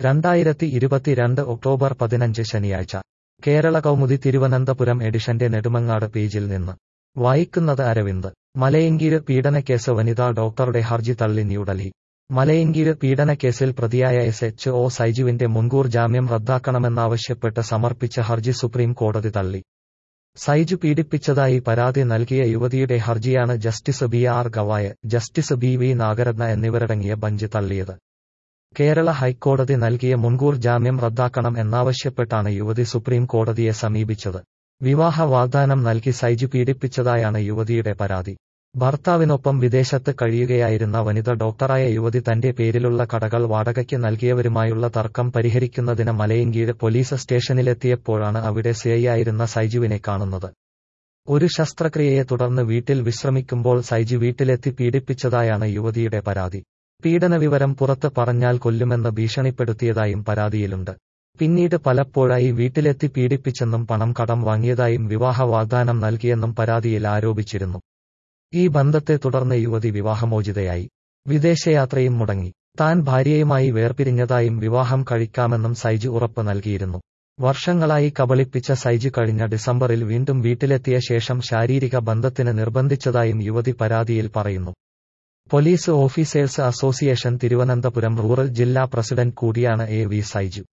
രണ്ടായിരത്തി ഇരുപത്തിരണ്ട് ഒക്ടോബർ പതിനഞ്ച് ശനിയാഴ്ച കേരള കൗമുദി തിരുവനന്തപുരം എഡിഷന്റെ നെടുമങ്ങാട് പേജിൽ നിന്ന് വായിക്കുന്നത് അരവിന്ദ് മലയങ്കീര് പീഡനക്കേസ് വനിതാ ഡോക്ടറുടെ ഹർജി തള്ളി ന്യൂഡൽഹി മലയങ്കീര് പീഡനക്കേസിൽ പ്രതിയായ എസ് എച്ച് ഒ സൈജുവിന്റെ മുൻകൂർ ജാമ്യം റദ്ദാക്കണമെന്നാവശ്യപ്പെട്ട് സമർപ്പിച്ച ഹർജി സുപ്രീം കോടതി തള്ളി സൈജു പീഡിപ്പിച്ചതായി പരാതി നൽകിയ യുവതിയുടെ ഹർജിയാണ് justice B R Gavai justice B V Nagarathna എന്നിവരടങ്ങിയ ബഞ്ച് തള്ളിയത് കേരള ഹൈക്കോടതി നൽകിയ മുൻകൂർ ജാമ്യം റദ്ദാക്കണം എന്നാവശ്യപ്പെട്ടാണ് യുവതി സുപ്രീം കോടതിയെ സമീപിച്ചത് വിവാഹ വാഗ്ദാനം നൽകി സൈജു പീഡിപ്പിച്ചതായാണ് യുവതിയുടെ പരാതി ഭർത്താവിനൊപ്പം വിദേശത്ത് കഴിയുകയായിരുന്ന വനിത ഡോക്ടറായ യുവതി തന്റെ പേരിലുള്ള കടകൾ വാടകയ്ക്ക് നൽകിയവരുമായുള്ള തർക്കം പരിഹരിക്കുന്നതിന് മലയങ്കീഴ് പോലീസ് സ്റ്റേഷനിലെത്തിയപ്പോഴാണ് അവിടെ സിഐയായിരുന്ന സൈജുവിനെ കാണുന്നത് ഒരു ശസ്ത്രക്രിയയെ തുടർന്ന് വീട്ടിൽ വിശ്രമിക്കുമ്പോൾ സൈജു വീട്ടിലെത്തി പീഡിപ്പിച്ചതായാണ് യുവതിയുടെ പരാതി പീഡനവിവരം പുറത്ത് പറഞ്ഞാൽ കൊല്ലുമെന്ന് ഭീഷണിപ്പെടുത്തിയതായും പരാതിയിലുണ്ട് പിന്നീട് പലപ്പോഴായി വീട്ടിലെത്തി പീഡിപ്പിച്ചെന്നും പണം കടം വാങ്ങിയതായും വിവാഹ വാഗ്ദാനം നൽകിയെന്നും പരാതിയിൽ ആരോപിച്ചിരുന്നു ഈ ബന്ധത്തെ തുടർന്ന് യുവതി വിവാഹമോചിതയായി വിദേശയാത്രയും മുടങ്ങി താൻ ഭാര്യയുമായി വേർപിരിഞ്ഞതായും വിവാഹം കഴിക്കാമെന്നും സൈജു ഉറപ്പ് നൽകിയിരുന്നു വർഷങ്ങളായി കബളിപ്പിച്ച സൈജു കഴിഞ്ഞ ഡിസംബറിൽ വീണ്ടും വീട്ടിലെത്തിയ ശേഷം ശാരീരിക ബന്ധത്തിന് നിർബന്ധിച്ചതായും യുവതി പരാതിയിൽ പറയുന്നു police officers association Thiruvananthapuram rural ജില്ലാ പ്രസിഡന്റ് കൂടിയാണ് എ വി സൈജു